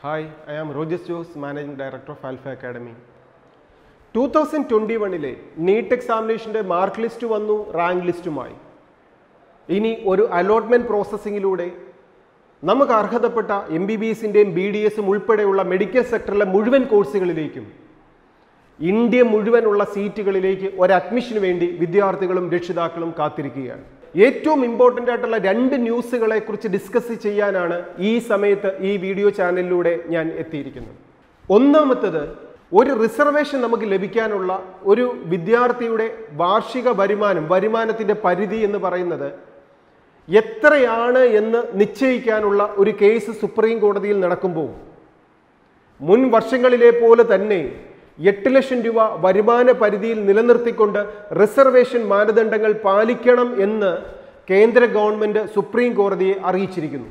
hi I am Rojes Jose managing director of Alpha academy two thousand twenty വണ്ണിലെ NEET എക്സാമിനേഷൻ്റെ mark list വന്നു rank ലിസ്റ്റുമായി ഇനി ഒരു അലോട്ട്മെൻറ്റ് പ്രോസസ്സിങ്ങിലൂടെ നമുക്ക് അർഹതപ്പെട്ട എം ബി ബി എസിൻ്റെയും ബി ഡി എസും ഉൾപ്പെടെയുള്ള മെഡിക്കൽ സെക്ടറിലെ മുഴുവൻ കോഴ്സുകളിലേക്കും ഇന്ത്യ മുഴുവനുള്ള സീറ്റുകളിലേക്ക് ഒരു അഡ്മിഷന് വേണ്ടി വിദ്യാർത്ഥികളും രക്ഷിതാക്കളും കാത്തിരിക്കുകയാണ് ഏറ്റവും ഇമ്പോർട്ടൻ്റ് ആയിട്ടുള്ള രണ്ട് ന്യൂസുകളെ കുറിച്ച് ഡിസ്കസ് ചെയ്യാനാണ് ഈ സമയത്ത് ഈ വീഡിയോ ചാനലിലൂടെ ഞാൻ എത്തിയിരിക്കുന്നത് ഒന്നാമത്തത് ഒരു റിസർവേഷൻ നമുക്ക് ലഭിക്കാനുള്ള ഒരു വിദ്യാർത്ഥിയുടെ വാർഷിക വരുമാനം വരുമാനത്തിൻ്റെ പരിധി എന്ന് പറയുന്നത് എത്രയാണ് എന്ന് നിശ്ചയിക്കാനുള്ള ഒരു കേസ് സുപ്രീം കോടതിയിൽ നടക്കുമ്പോൾ മുൻ വർഷങ്ങളിലെ പോലെ തന്നെ എട്ട് ലക്ഷം രൂപ വരുമാന പരിധിയിൽ നിലനിർത്തിക്കൊണ്ട് റിസർവേഷൻ മാനദണ്ഡങ്ങൾ പാലിക്കണം എന്ന് കേന്ദ്ര ഗവൺമെന്റ് സുപ്രീം കോടതിയെ അറിയിച്ചിരിക്കുന്നു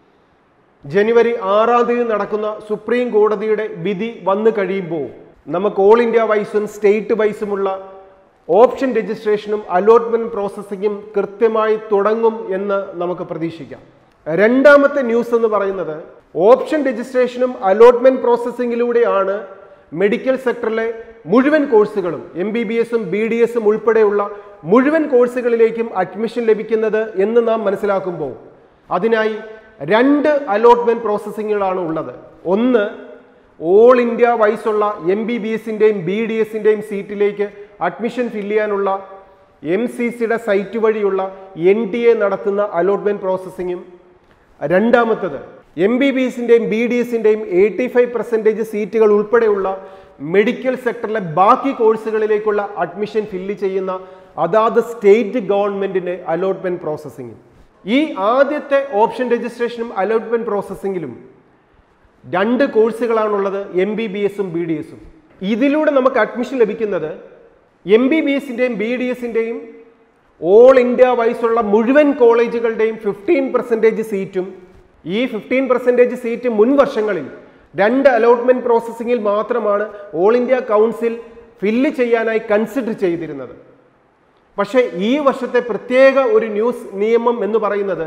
ജനുവരി ആറാം തീയതി നടക്കുന്ന സുപ്രീം കോടതിയുടെ വിധി വന്നു കഴിയുമ്പോൾ നമുക്ക് ഓൾ ഇന്ത്യ വൈസും സ്റ്റേറ്റ് വൈസുമുള്ള ഓപ്ഷൻ രജിസ്ട്രേഷനും അലോട്ട്മെന്റ് പ്രോസസ്സിങ്ങും കൃത്യമായി തുടങ്ങും എന്ന് നമുക്ക് പ്രതീക്ഷിക്കാം രണ്ടാമത്തെ ന്യൂസ് എന്ന് പറയുന്നത് ഓപ്ഷൻ രജിസ്ട്രേഷനും അലോട്ട്മെന്റ് പ്രോസസ്സിങ്ങിലൂടെയാണ് മെഡിക്കൽ സെക്ടറിലെ മുഴുവൻ കോഴ്സുകളും എം ബി ബി എസും ബി ഡി എസും ഉൾപ്പെടെയുള്ള മുഴുവൻ കോഴ്സുകളിലേക്കും അഡ്മിഷൻ ലഭിക്കുന്നത് എന്ന് നാം മനസ്സിലാക്കുമ്പോൾ അതിനായി രണ്ട് അലോട്ട്മെന്റ് പ്രോസസ്സിങ്ങുകളാണ് ഉള്ളത് ഒന്ന് ഓൾ ഇന്ത്യ വൈസുള്ള എം ബി ബി എസിൻ്റെയും ബി ഡി എസിൻ്റെയും സീറ്റിലേക്ക് അഡ്മിഷൻ ഫില്ല് ചെയ്യാനുള്ള എം സി സിയുടെ സൈറ്റ് വഴിയുള്ള എൻ ടി എ നടത്തുന്ന അലോട്ട്മെന്റ് പ്രോസസ്സിങ്ങും രണ്ടാമത്തത് എം ബി ബി എസിൻ്റെയും ബി ഡി എസിൻ്റെയും എയ്റ്റി ഫൈവ് പെർസെൻറ്റേജ് സീറ്റുകൾ ഉൾപ്പെടെയുള്ള മെഡിക്കൽ സെക്ടറിലെ ബാക്കി കോഴ്സുകളിലേക്കുള്ള അഡ്മിഷൻ ഫില്ല് ചെയ്യുന്ന അതാത് സ്റ്റേറ്റ് ഗവൺമെൻറ്റിൻ്റെ അലോട്ട്മെൻറ്റ് പ്രോസസ്സിങ്ങും ഈ ആദ്യത്തെ ഓപ്ഷൻ രജിസ്ട്രേഷനും അലോട്ട്മെൻറ്റ് പ്രോസസ്സിങ്ങിലും രണ്ട് കോഴ്സുകളാണുള്ളത് എം ബി ബി എസും ബി ഡി എസും ഇതിലൂടെ നമുക്ക് അഡ്മിഷൻ ലഭിക്കുന്നത് എം ബി ബി എസിൻ്റെയും ബി ഡി എസിൻ്റെയും ഓൾ ഇന്ത്യ വൈസുള്ള മുഴുവൻ കോളേജുകളുടെയും ഫിഫ്റ്റീൻ പെർസെൻറ്റേജ് സീറ്റും ഈ ഫിഫ്റ്റീൻ പെർസെൻറ്റേജ് സീറ്റ് മുൻ വർഷങ്ങളിൽ രണ്ട് അലോട്ട്മെന്റ് പ്രോസസ്സിങ്ങിൽ മാത്രമാണ് ഓൾ ഇന്ത്യ കൗൺസിൽ ഫില്ല് ചെയ്യാനായി കൺസിഡർ ചെയ്തിരുന്നത് പക്ഷേ ഈ വർഷത്തെ പ്രത്യേക ഒരു ന്യൂസ് നിയമം എന്ന് പറയുന്നത്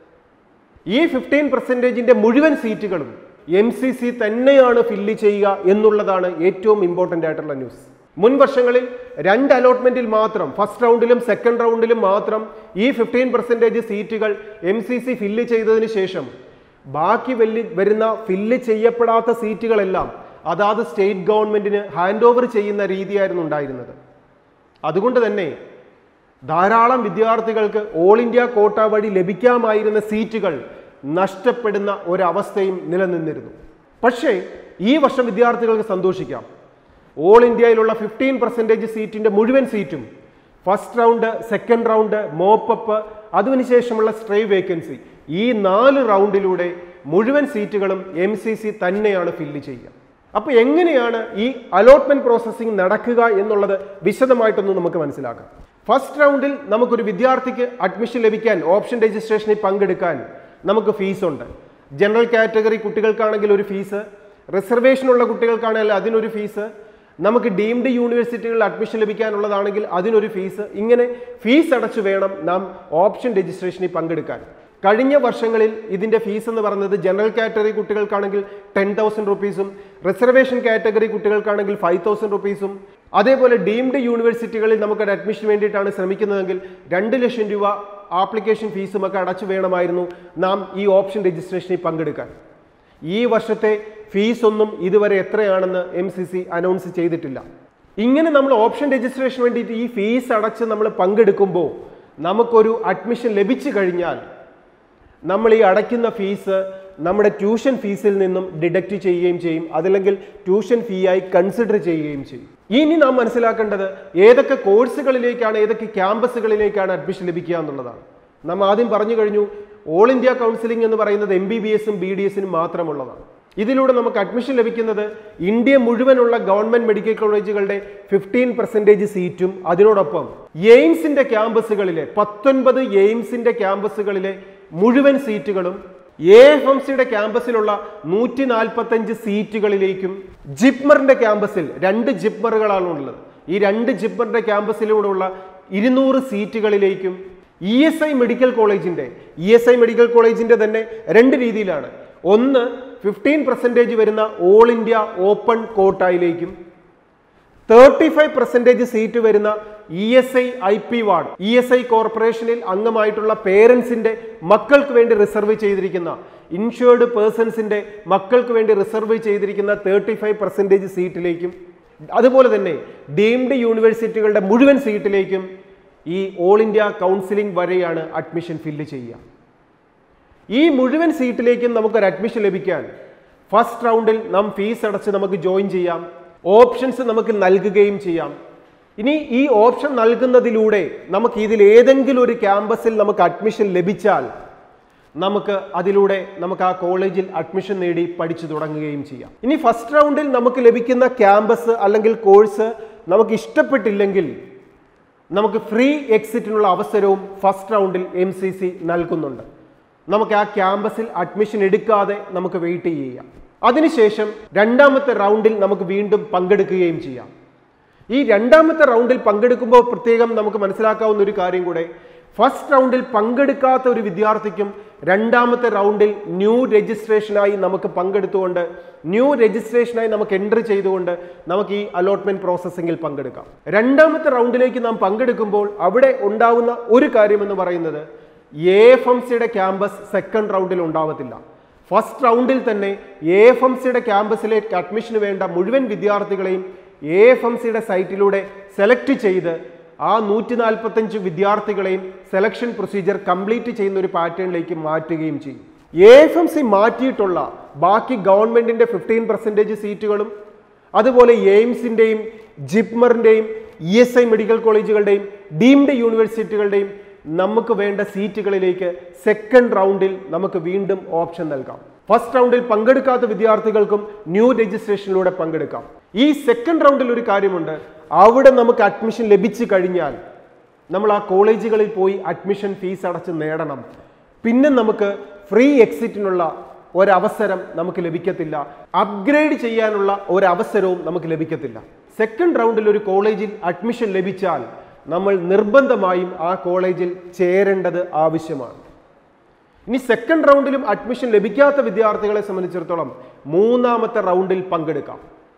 ഈ ഫിഫ്റ്റീൻ പെർസെൻറ്റേജിൻ്റെ മുഴുവൻ സീറ്റുകളും എം സി സി തന്നെയാണ് ഫില്ല് ചെയ്യുക എന്നുള്ളതാണ് ഏറ്റവും ഇമ്പോർട്ടൻ്റ് ആയിട്ടുള്ള ന്യൂസ് മുൻ വർഷങ്ങളിൽ രണ്ട് അലോട്ട്മെന്റിൽ മാത്രം ഫസ്റ്റ് റൗണ്ടിലും സെക്കൻഡ് റൗണ്ടിലും മാത്രം ഈ ഫിഫ്റ്റീൻ പെർസെൻറ്റേജ് സീറ്റുകൾ എം സി സി ഫില്ല് ചെയ്തതിന് ശേഷം ബാക്കി വെല്ലി വരുന്ന ഫില്ല് ചെയ്യപ്പെടാത്ത സീറ്റുകളെല്ലാം അതാത് സ്റ്റേറ്റ് ഗവൺമെന്റിന് ഹാൻഡ് ഓവർ ചെയ്യുന്ന രീതിയായിരുന്നു ഉണ്ടായിരുന്നത് അതുകൊണ്ട് തന്നെ ധാരാളം വിദ്യാർത്ഥികൾക്ക് ഓൾ ഇന്ത്യ കോട്ട വഴി ലഭിക്കാമായിരുന്ന സീറ്റുകൾ നഷ്ടപ്പെടുന്ന ഒരവസ്ഥയും നിലനിന്നിരുന്നു പക്ഷേ ഈ വർഷം വിദ്യാർത്ഥികൾക്ക് സന്തോഷിക്കാം ഓൾ ഇന്ത്യയിലുള്ള ഫിഫ്റ്റീൻ പെർസെൻറ്റേജ് സീറ്റിൻ്റെ മുഴുവൻ സീറ്റും first round second round mop up അതിനുശേഷമുള്ള സ്ട്രേ വേക്കൻസി ഈ നാല് റൗണ്ടിലൂടെ മുഴുവൻ സീറ്റുകളും എം സി സി തന്നെയാണ് ഫില്ല് ചെയ്യുക അപ്പോൾ എങ്ങനെയാണ് ഈ അലോട്ട്മെന്റ് പ്രോസസ്സിംഗ് നടക്കുക എന്നുള്ളത് വിശദമായിട്ടൊന്ന് നമുക്ക് മനസ്സിലാക്കാം ഫസ്റ്റ് റൗണ്ടിൽ നമുക്കൊരു വിദ്യാർത്ഥിക്ക് അഡ്മിഷൻ ലഭിക്കാൻ ഓപ്ഷൻ രജിസ്ട്രേഷനിൽ പങ്കെടുക്കാൻ നമുക്ക് ഫീസ് ഉണ്ട് ജനറൽ കാറ്റഗറി കുട്ടികൾക്കാണെങ്കിൽ ഒരു ഫീസ് റിസർവേഷനുള്ള കുട്ടികൾക്കാണെങ്കിൽ അതിനൊരു ഫീസ് നമുക്ക് ഡീംഡ് യൂണിവേഴ്സിറ്റികളിൽ അഡ്മിഷൻ ലഭിക്കാനുള്ളതാണെങ്കിൽ അതിനൊരു ഫീസ് ഇങ്ങനെ ഫീസ് അടച്ചു വേണം നാം ഓപ്ഷൻ രജിസ്ട്രേഷനിൽ പങ്കെടുക്കാൻ കഴിഞ്ഞ വർഷങ്ങളിൽ ഇതിന്റെ ഫീസ് എന്ന് പറയുന്നത് ജനറൽ കാറ്റഗറി കുട്ടികൾക്കാണെങ്കിൽ ടെൻ തൗസൻഡ് റുപ്പീസും റിസർവേഷൻ കാറ്റഗറി കുട്ടികൾക്കാണെങ്കിൽ ഫൈവ് തൗസൻഡ് റുപ്പീസും അതേപോലെ ഡീംഡ് യൂണിവേഴ്സിറ്റികളിൽ നമുക്കൊരു അഡ്മിഷൻ വേണ്ടിയിട്ടാണ് ശ്രമിക്കുന്നതെങ്കിൽ രണ്ട് ലക്ഷം രൂപ ആപ്ലിക്കേഷൻ ഫീസും ഒക്കെ അടച്ചു വേണമായിരുന്നു നാം ഈ ഓപ്ഷൻ രജിസ്ട്രേഷനിൽ പങ്കെടുക്കാൻ ഈ വർഷത്തെ ഫീസ് ഒന്നും ഇതുവരെ എത്രയാണെന്ന് എം സി സി അനൗൺസ് ചെയ്തിട്ടില്ല ഇങ്ങനെ നമ്മൾ ഓപ്ഷൻ രജിസ്ട്രേഷൻ വേണ്ടിയിട്ട് ഈ ഫീസ് അടച്ച് നമ്മൾ പങ്കെടുക്കുമ്പോൾ നമുക്കൊരു അഡ്മിഷൻ ലഭിച്ചു കഴിഞ്ഞാൽ നമ്മൾ ഈ അടയ്ക്കുന്ന ഫീസ് നമ്മുടെ ട്യൂഷൻ ഫീസിൽ നിന്നും ഡിഡക്റ്റ് ചെയ്യുകയും ചെയ്യും അതല്ലെങ്കിൽ ട്യൂഷൻ ഫീ ആയി കൺസിഡർ ചെയ്യുകയും ചെയ്യും ഇനി നാം മനസ്സിലാക്കേണ്ടത് ഏതൊക്കെ കോഴ്സുകളിലേക്കാണ് ഏതൊക്കെ ക്യാമ്പസുകളിലേക്കാണ് അഡ്മിഷൻ ലഭിക്കുക എന്നുള്ളതാണ് നാം ആദ്യം പറഞ്ഞു കഴിഞ്ഞു ഓൾ ഇന്ത്യ കൗൺസിലിംഗ് എന്ന് പറയുന്നത് എം ബി ബി എസും ബി ഡി എസിനും മാത്രമുള്ളതാണ് ഇതിലൂടെ നമുക്ക് അഡ്മിഷൻ ലഭിക്കുന്നത് ഇന്ത്യ മുഴുവനുള്ള ഗവൺമെന്റ് മെഡിക്കൽ കോളേജുകളുടെ ഫിഫ്റ്റീൻ പെർസെൻറ്റേജ് സീറ്റും അതിനോടൊപ്പം എയിംസിന്റെ ക്യാമ്പസുകളിലെ പത്തൊൻപത് എയിംസിന്റെ ക്യാമ്പസുകളിലെ മുഴുവൻ സീറ്റുകളും എ എഫ് എം സിയുടെ ക്യാമ്പസിലുള്ള നൂറ്റി നാൽപ്പത്തഞ്ച് സീറ്റുകളിലേക്കും ജിപ്മറിന്റെ ക്യാമ്പസിൽ രണ്ട് ജിപ്മറുകളാണ് ഉള്ളത് ഈ രണ്ട് ജിപ്മറിന്റെ ക്യാമ്പസിലൂടെയുള്ള ഇരുന്നൂറ് സീറ്റുകളിലേക്കും ഇ എസ് ഐ മെഡിക്കൽ കോളേജിന്റെ ഇ എസ് ഐ മെഡിക്കൽ കോളേജിന്റെ തന്നെ രണ്ട് രീതിയിലാണ് ഒന്ന് ഫിഫ്റ്റീൻ പെർസെൻറ്റേജ് വരുന്ന ഓൾ ഇന്ത്യ ഓപ്പൺ കോട്ടായിലേക്കും തേർട്ടി ഫൈവ് പെർസെൻറ്റേജ് സീറ്റ് വരുന്ന E S I I P ward E S I കോർപ്പറേഷനിൽ അംഗമായിട്ടുള്ള പേരൻസിന്റെ മക്കൾക്ക് വേണ്ടി റിസർവ് ചെയ്തിരിക്കുന്ന ഇൻഷുർഡ് പേഴ്സൺസിന്റെ മക്കൾക്ക് വേണ്ടി റിസർവ് ചെയ്തിരിക്കുന്ന തേർട്ടി ഫൈവ് പെർസെൻറ്റേജ് സീറ്റിലേക്കും അതുപോലെ തന്നെ ഡീംഡ് യൂണിവേഴ്സിറ്റികളുടെ മുഴുവൻ സീറ്റിലേക്കും ഈ ഓൾ ഇന്ത്യ കൗൺസിലിംഗ് വരെയാണ് അഡ്മിഷൻ ഫില്ല് ചെയ്യുക ഈ മുഴുവൻ സീറ്റിലേക്കും നമുക്കൊരു അഡ്മിഷൻ ലഭിക്കാൻ ഫസ്റ്റ് റൗണ്ടിൽ നാം ഫീസ് അടച്ച് നമുക്ക് ജോയിൻ ചെയ്യാം ഓപ്ഷൻസ് നമുക്ക് നൽകുകയും ചെയ്യാം ഇനി ഈ ഓപ്ഷൻ നൽകുന്നതിലൂടെ നമുക്ക് ഇതിൽ ഏതെങ്കിലും ഒരു ക്യാമ്പസിൽ നമുക്ക് അഡ്മിഷൻ ലഭിച്ചാൽ നമുക്ക് അതിലൂടെ നമുക്ക് ആ കോളേജിൽ അഡ്മിഷൻ നേടി പഠിച്ചു തുടങ്ങുകയും ചെയ്യാം ഇനി ഫസ്റ്റ് റൗണ്ടിൽ നമുക്ക് ലഭിക്കുന്ന ക്യാമ്പസ് അല്ലെങ്കിൽ കോഴ്സ് നമുക്ക് ഇഷ്ടപ്പെട്ടില്ലെങ്കിൽ നമുക്ക് ഫ്രീ എക്സിറ്റിനുള്ള അവസരവും ഫസ്റ്റ് റൗണ്ടിൽ എം സി സി നൽകുന്നുണ്ട് നമുക്ക് ആ ക്യാമ്പസിൽ അഡ്മിഷൻ എടുക്കാതെ നമുക്ക് വെയിറ്റ് ചെയ്യാം അതിനുശേഷം രണ്ടാമത്തെ റൗണ്ടിൽ നമുക്ക് വീണ്ടും പങ്കെടുക്കുകയും ചെയ്യാം ഈ രണ്ടാമത്തെ റൗണ്ടിൽ പങ്കെടുക്കുമ്പോൾ പ്രത്യേകം നമുക്ക് മനസ്സിലാക്കാവുന്ന ഒരു കാര്യം കൂടെ ഫസ്റ്റ് റൗണ്ടിൽ പങ്കെടുക്കാത്ത ഒരു വിദ്യാർത്ഥിക്കും രണ്ടാമത്തെ റൗണ്ടിൽ ന്യൂ രജിസ്ട്രേഷനായി നമുക്ക് പങ്കെടുത്തുകൊണ്ട് ന്യൂ രജിസ്ട്രേഷനായി നമുക്ക് എൻട്രി ചെയ്തുകൊണ്ട് നമുക്ക് ഈ അലോട്ട്മെന്റ് പ്രോസസ്സിംഗിൽ പങ്കെടുക്കാം രണ്ടാമത്തെ റൗണ്ടിലേക്ക് നാം പങ്കെടുക്കുമ്പോൾ അവിടെ ഉണ്ടാവുന്ന ഒരു കാര്യം എന്ന് പറയുന്നത് എ എഫ് എം സിയുടെ ക്യാമ്പസ് സെക്കൻഡ് റൗണ്ടിൽ ഉണ്ടാവത്തില്ല ഫസ്റ്റ് റൗണ്ടിൽ തന്നെ എ എഫ് എം സിയുടെ ക്യാമ്പസിലേക്ക് അഡ്മിഷന് വേണ്ട മുഴുവൻ വിദ്യാർത്ഥികളെയും എ എഫ് എം സിയുടെ സൈറ്റിലൂടെ സെലക്ട് ചെയ്ത് ആ നൂറ്റി നാൽപ്പത്തഞ്ച് വിദ്യാർത്ഥികളെയും സെലക്ഷൻ പ്രൊസീജിയർ കംപ്ലീറ്റ് ചെയ്യുന്ന ഒരു പാറ്റേണിലേക്ക് മാറ്റുകയും ചെയ്യും എ എഫ് എം സി മാറ്റിയിട്ടുള്ള ബാക്കി ഗവൺമെന്റിന്റെ ഫിഫ്റ്റീൻ പെർസെൻറ്റേജ് സീറ്റുകളും അതുപോലെ എയിംസിന്റെയും ജിപ്മറിന്റെയും ഇ എസ് ഐ മെഡിക്കൽ കോളേജുകളുടെയും ഡീംഡ് യൂണിവേഴ്സിറ്റികളുടെയും നമുക്ക് വേണ്ട സീറ്റുകളിലേക്ക് സെക്കൻഡ് റൗണ്ടിൽ നമുക്ക് വീണ്ടും ഓപ്ഷൻ നൽകാം ഫസ്റ്റ് റൗണ്ടിൽ പങ്കെടുക്കാത്ത വിദ്യാർത്ഥികൾക്കും ന്യൂ രജിസ്ട്രേഷനിലൂടെ പങ്കെടുക്കാം ഈ സെക്കൻഡ് റൗണ്ടിൽ ഒരു കാര്യമുണ്ട് അവിടെ നമുക്ക് അഡ്മിഷൻ ലഭിച്ചു കഴിഞ്ഞാൽ നമ്മൾ ആ കോളേജുകളിൽ പോയി അഡ്മിഷൻ ഫീസ് അടച്ച് നേടണം പിന്നെ നമുക്ക് ഫ്രീ എക്സിറ്റിനുള്ള ഒരവസരം നമുക്ക് ലഭിക്കത്തില്ല അപ്ഗ്രേഡ് ചെയ്യാനുള്ള ഒരവസരവും നമുക്ക് ലഭിക്കത്തില്ല സെക്കൻഡ് റൗണ്ടിൽ ഒരു കോളേജിൽ അഡ്മിഷൻ ലഭിച്ചാൽ നമ്മൾ നിർബന്ധമായും ആ കോളേജിൽ ചേരേണ്ടത് ആവശ്യമാണ് ഇനി സെക്കൻഡ് റൗണ്ടിലും അഡ്മിഷൻ ലഭിക്കാത്ത വിദ്യാർത്ഥികളെ സംബന്ധിച്ചിടത്തോളം മൂന്നാമത്തെ റൗണ്ടിൽ പങ്കെടുക്കാം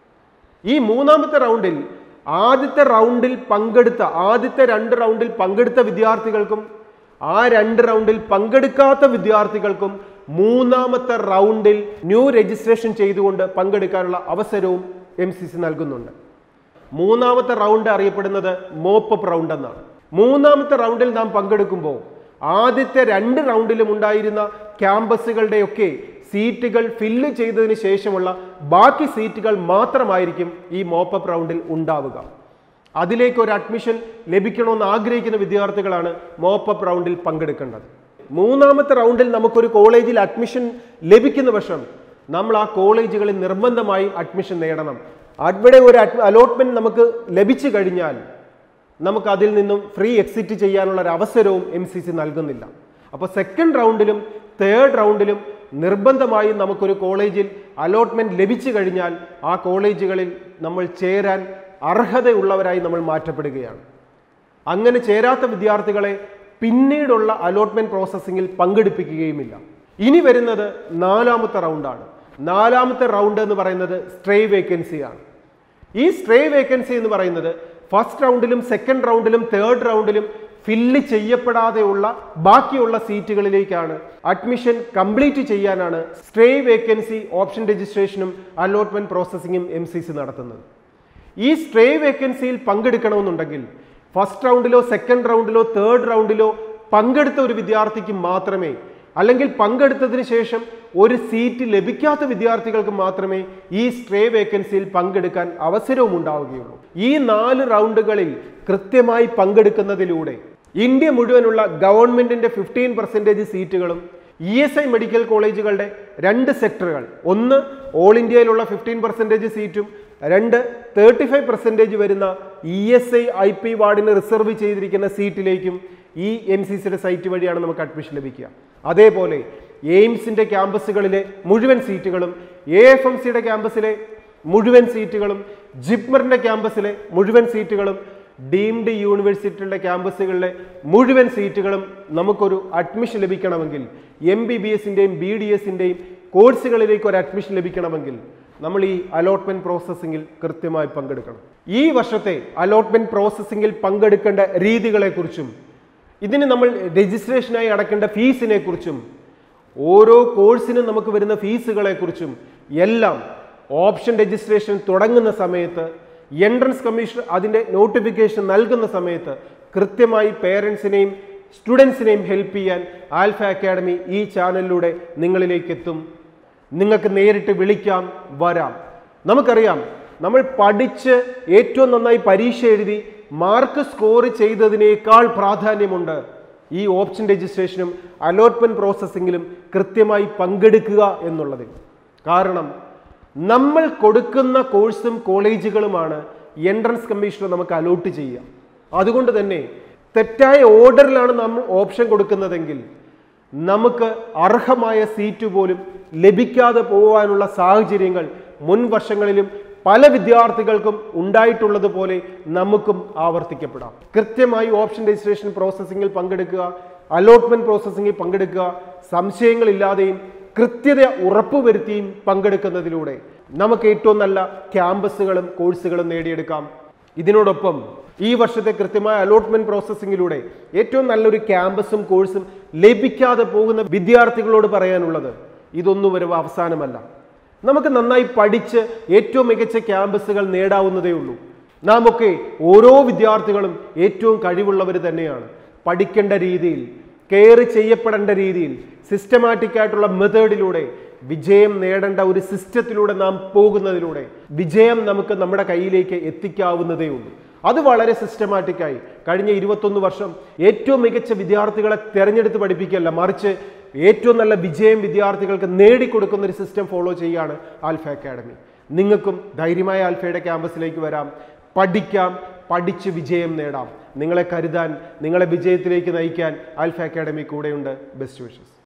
ഈ മൂന്നാമത്തെ റൗണ്ടിൽ ആദ്യത്തെ റൗണ്ടിൽ പങ്കെടുത്ത ആദ്യത്തെ രണ്ട് റൗണ്ടിൽ പങ്കെടുത്ത വിദ്യാർത്ഥികൾക്കും ആ രണ്ട് റൗണ്ടിൽ പങ്കെടുക്കാത്ത വിദ്യാർത്ഥികൾക്കും മൂന്നാമത്തെ റൗണ്ടിൽ ന്യൂ രജിസ്ട്രേഷൻ ചെയ്തുകൊണ്ട് പങ്കെടുക്കാനുള്ള അവസരവും എം സി സി നൽകുന്നുണ്ട് മൂന്നാമത്തെ റൗണ്ട് അറിയപ്പെടുന്നത് മോപ്പപ്പ് റൗണ്ട് എന്നാണ് മൂന്നാമത്തെ റൗണ്ടിൽ നാം പങ്കെടുക്കുമ്പോൾ ആദ്യത്തെ രണ്ട് റൗണ്ടിലും ഉണ്ടായിരുന്ന ക്യാമ്പസുകളുടെയൊക്കെ സീറ്റുകൾ ഫില്ല് ചെയ്തതിന് ശേഷമുള്ള ബാക്കി സീറ്റുകൾ മാത്രമായിരിക്കും ഈ മോപ്പപ്പ് റൗണ്ടിൽ ഉണ്ടാവുക അതിലേക്ക് ഒരു അഡ്മിഷൻ ലഭിക്കണമെന്ന് ആഗ്രഹിക്കുന്ന വിദ്യാർത്ഥികളാണ് മോപ്പപ്പ് റൗണ്ടിൽ പങ്കെടുക്കേണ്ടത് മൂന്നാമത്തെ റൗണ്ടിൽ നമുക്കൊരു കോളേജിൽ അഡ്മിഷൻ ലഭിക്കുന്ന പക്ഷം നമ്മൾ ആ കോളേജുകളിൽ നിർബന്ധമായും അഡ്മിഷൻ നേടണം അവിടെ ഒരു അലോട്ട്മെന്റ് നമുക്ക് ലഭിച്ചു കഴിഞ്ഞാൽ നമുക്ക് അതിൽ നിന്നും ഫ്രീ എക്സിറ്റ് ചെയ്യാനുള്ള ഒരു അവസരവും എം സി സി നൽകുന്നില്ല അപ്പോൾ സെക്കൻഡ് റൗണ്ടിലും തേർഡ് റൗണ്ടിലും നിർബന്ധമായും നമുക്കൊരു കോളേജിൽ അലോട്ട്മെന്റ് ലഭിച്ചു കഴിഞ്ഞാൽ ആ കോളേജുകളിൽ നമ്മൾ ചേരാൻ അർഹതയുള്ളവരായി നമ്മൾ മാറ്റപ്പെടുകയാണ് അങ്ങനെ ചേരാത്ത വിദ്യാർത്ഥികളെ പിന്നീടുള്ള അലോട്ട്മെന്റ് പ്രോസസ്സിങ്ങിൽ പങ്കെടുപ്പിക്കുകയുമില്ല ഇനി വരുന്നത് നാലാമത്തെ റൗണ്ടാണ് നാലാമത്തെ റൗണ്ട് എന്ന് പറയുന്നത് സ്ട്രേ വേക്കൻസിയാണ് ഈ സ്ട്രേ വേക്കൻസി എന്ന് പറയുന്നത് ഫസ്റ്റ് റൗണ്ടിലും സെക്കൻഡ് റൗണ്ടിലും തേർഡ് റൗണ്ടിലും ഫില്ല് ചെയ്യപ്പെടാതെയുള്ള ബാക്കിയുള്ള സീറ്റുകളിലേക്കാണ് അഡ്മിഷൻ കംപ്ലീറ്റ് ചെയ്യാനാണ് സ്ട്രേ വേക്കൻസി ഓപ്ഷൻ രജിസ്ട്രേഷനും അലോട്ട്മെന്റ് പ്രോസസ്സിങ്ങും എം സി സി നടത്തുന്നത് ഈ സ്ട്രേ വേക്കൻസിയിൽ പങ്കെടുക്കണമെന്നുണ്ടെങ്കിൽ ഫസ്റ്റ് റൗണ്ടിലോ സെക്കൻഡ് റൗണ്ടിലോ തേർഡ് റൗണ്ടിലോ പങ്കെടുത്ത ഒരു വിദ്യാർത്ഥിക്ക് മാത്രമേ അല്ലെങ്കിൽ പങ്കെടുത്തതിന് ശേഷം ഒരു സീറ്റ് ലഭിക്കാത്ത വിദ്യാർത്ഥികൾക്ക് മാത്രമേ ഈ സ്ട്രേ വേക്കൻസിയിൽ പങ്കെടുക്കാൻ അവസരവും ഉണ്ടാവുകയുള്ളൂ ഈ നാല് റൗണ്ടുകളിൽ കൃത്യമായി പങ്കെടുക്കുന്നതിലൂടെ ഇന്ത്യ മുഴുവനുള്ള ഗവൺമെന്റിന്റെ ഫിഫ്റ്റീൻ പെർസെൻറ്റേജ് സീറ്റുകളും ഇ എസ് ഐ മെഡിക്കൽ കോളേജുകളുടെ രണ്ട് സെക്ടറുകൾ ഒന്ന് ഓൾ ഇന്ത്യയിലുള്ള ഫിഫ്റ്റീൻ പെർസെൻറ്റേജ് സീറ്റും രണ്ട് തേർട്ടി ഫൈവ് പെർസെൻറ്റേജ് വരുന്ന E S I I P വാർഡിന് റിസർവ് ചെയ്തിരിക്കുന്ന സീറ്റിലേക്കും ഈ എം സി സിയുടെ സൈറ്റ് വഴിയാണ് നമുക്ക് അഡ്മിഷൻ ലഭിക്കുക അതേപോലെ എയിംസിന്റെ ക്യാമ്പസുകളിലെ മുഴുവൻ സീറ്റുകളും എ എഫ് എം സിയുടെ ക്യാമ്പസിലെ മുഴുവൻ സീറ്റുകളും ജിപ്മറിന്റെ ക്യാമ്പസിലെ മുഴുവൻ സീറ്റുകളും ഡീംഡ് യൂണിവേഴ്സിറ്റിയുടെ ക്യാമ്പസുകളിലെ മുഴുവൻ സീറ്റുകളും നമുക്കൊരു അഡ്മിഷൻ ലഭിക്കണമെങ്കിൽ എം ബി ബി എസിൻ്റെയും ബി ഡി എസിൻ്റെയും കോഴ്സുകളിലേക്ക് ഒരു അഡ്മിഷൻ ലഭിക്കണമെങ്കിൽ നമ്മൾ ഈ അലോട്ട്മെന്റ് പ്രോസസ്സിങ്ങിൽ കൃത്യമായി പങ്കെടുക്കണം ഈ വർഷത്തെ അലോട്ട്മെന്റ് പ്രോസസ്സിങ്ങിൽ പങ്കെടുക്കേണ്ട രീതികളെക്കുറിച്ചും ഇതിന് നമ്മൾ രജിസ്ട്രേഷനായി അടക്കേണ്ട ഫീസിനെ കുറിച്ചും ഓരോ കോഴ്സിനും നമുക്ക് വരുന്ന ഫീസുകളെക്കുറിച്ചും എല്ലാം ഓപ്ഷൻ രജിസ്ട്രേഷൻ തുടങ്ങുന്ന സമയത്ത് എൻട്രൻസ് കമ്മീഷൻ അതിൻ്റെ നോട്ടിഫിക്കേഷൻ നൽകുന്ന സമയത്ത് കൃത്യമായി പേരൻസിനെയും സ്റ്റുഡൻസിനെയും ഹെൽപ്പ് ചെയ്യാൻ ആൽഫ അക്കാഡമി ഈ ചാനലിലൂടെ നിങ്ങളിലേക്ക് എത്തും നിങ്ങൾക്ക് നേരിട്ട് വിളിക്കാം വരാം നമുക്കറിയാം നമ്മൾ പഠിച്ച് ഏറ്റവും നന്നായി പരീക്ഷ എഴുതി മാർക്ക് സ്കോർ ചെയ്തതിനേക്കാൾ പ്രാധാന്യമുണ്ട് ഈ ഓപ്ഷൻ രജിസ്ട്രേഷനും അലോട്ട്മെന്റ് പ്രോസസ്സിങ്ങിലും കൃത്യമായി പങ്കെടുക്കുക എന്നുള്ളതിൽ കാരണം നമ്മൾ കൊടുക്കുന്ന കോഴ്സും കോളേജുകളുമാണ് എൻട്രൻസ് കമ്മീഷണർ നമുക്ക് അലോട്ട് ചെയ്യുക അതുകൊണ്ട് തന്നെ തെറ്റായ ഓർഡറിലാണ് നമ്മൾ ഓപ്ഷൻ കൊടുക്കുന്നതെങ്കിൽ നമുക്ക് അർഹമായ സീറ്റ് പോലും ലഭിക്കാതെ പോകാനുള്ള സാഹചര്യങ്ങൾ മുൻ വർഷങ്ങളിലും പല വിദ്യാർത്ഥികൾക്കും ഉണ്ടായിട്ടുള്ളതുപോലെ നമുക്കും ആവർത്തിക്കപ്പെടാം കൃത്യമായി ഓപ്ഷൻ രജിസ്ട്രേഷൻ പ്രോസസ്സിങ്ങിൽ പങ്കെടുക്കുക അലോട്ട്മെന്റ് പ്രോസസ്സിങ്ങിൽ പങ്കെടുക്കുക സംശയങ്ങളില്ലാതെയും കൃത്യത ഉറപ്പുവരുത്തിയും പങ്കെടുക്കുന്നതിലൂടെ നമുക്ക് ഏറ്റവും നല്ല ക്യാമ്പസുകളും കോഴ്സുകളും നേടിയെടുക്കാം ഇതിനോടൊപ്പം ഈ വർഷത്തെ കൃത്യമായ അലോട്ട്മെന്റ് പ്രോസസ്സിങ്ങിലൂടെ ഏറ്റവും നല്ലൊരു ക്യാമ്പസും കോഴ്സും ലഭിക്കാതെ പോകുന്ന വിദ്യാർത്ഥികളോട് പറയാനുള്ളത് ഇതൊന്നും ഒരു അവസാനമല്ല നമുക്ക് നന്നായി പഠിച്ച് ഏറ്റവും മികച്ച ക്യാമ്പസുകൾ നേടാവുന്നതേ ഉള്ളൂ നാം ഒക്കെ ഓരോ വിദ്യാർത്ഥികളും ഏറ്റവും കഴിവുള്ളവർ തന്നെയാണ് പഠിക്കേണ്ട രീതിയിൽ കെയർ ചെയ്യപ്പെടേണ്ട രീതിയിൽ സിസ്റ്റമാറ്റിക് ആയിട്ടുള്ള മെത്തേഡിലൂടെ വിജയം നേടേണ്ട ഒരു സിസ്റ്റത്തിലൂടെ നാം പോകുന്നതിലൂടെ വിജയം നമുക്ക് നമ്മുടെ കയ്യിലേക്ക് എത്തിക്കാവുന്നതേ ഉള്ളൂ അത് വളരെ സിസ്റ്റമാറ്റിക്കായി കഴിഞ്ഞ ഇരുപത്തൊന്ന് വർഷം ഏറ്റവും മികച്ച വിദ്യാർത്ഥികളെ തെരഞ്ഞെടുത്ത് പഠിപ്പിക്കുകയല്ല മറിച്ച് ഏറ്റവും നല്ല വിജയം വിദ്യാർത്ഥികൾക്ക് നേടിക്കൊടുക്കുന്ന ഒരു സിസ്റ്റം ഫോളോ ചെയ്യുകയാണ് ആൽഫ അക്കാഡമി നിങ്ങൾക്കും ധൈര്യമായ ആൽഫയുടെ ക്യാമ്പസിലേക്ക് വരാം പഠിക്കാം പഠിച്ച് വിജയം നേടാം നിങ്ങളെ കരുതാൻ നിങ്ങളെ വിജയത്തിലേക്ക് നയിക്കാൻ ആൽഫ അക്കാഡമി കൂടെയുണ്ട് ബെസ്റ്റ് വിഷസ്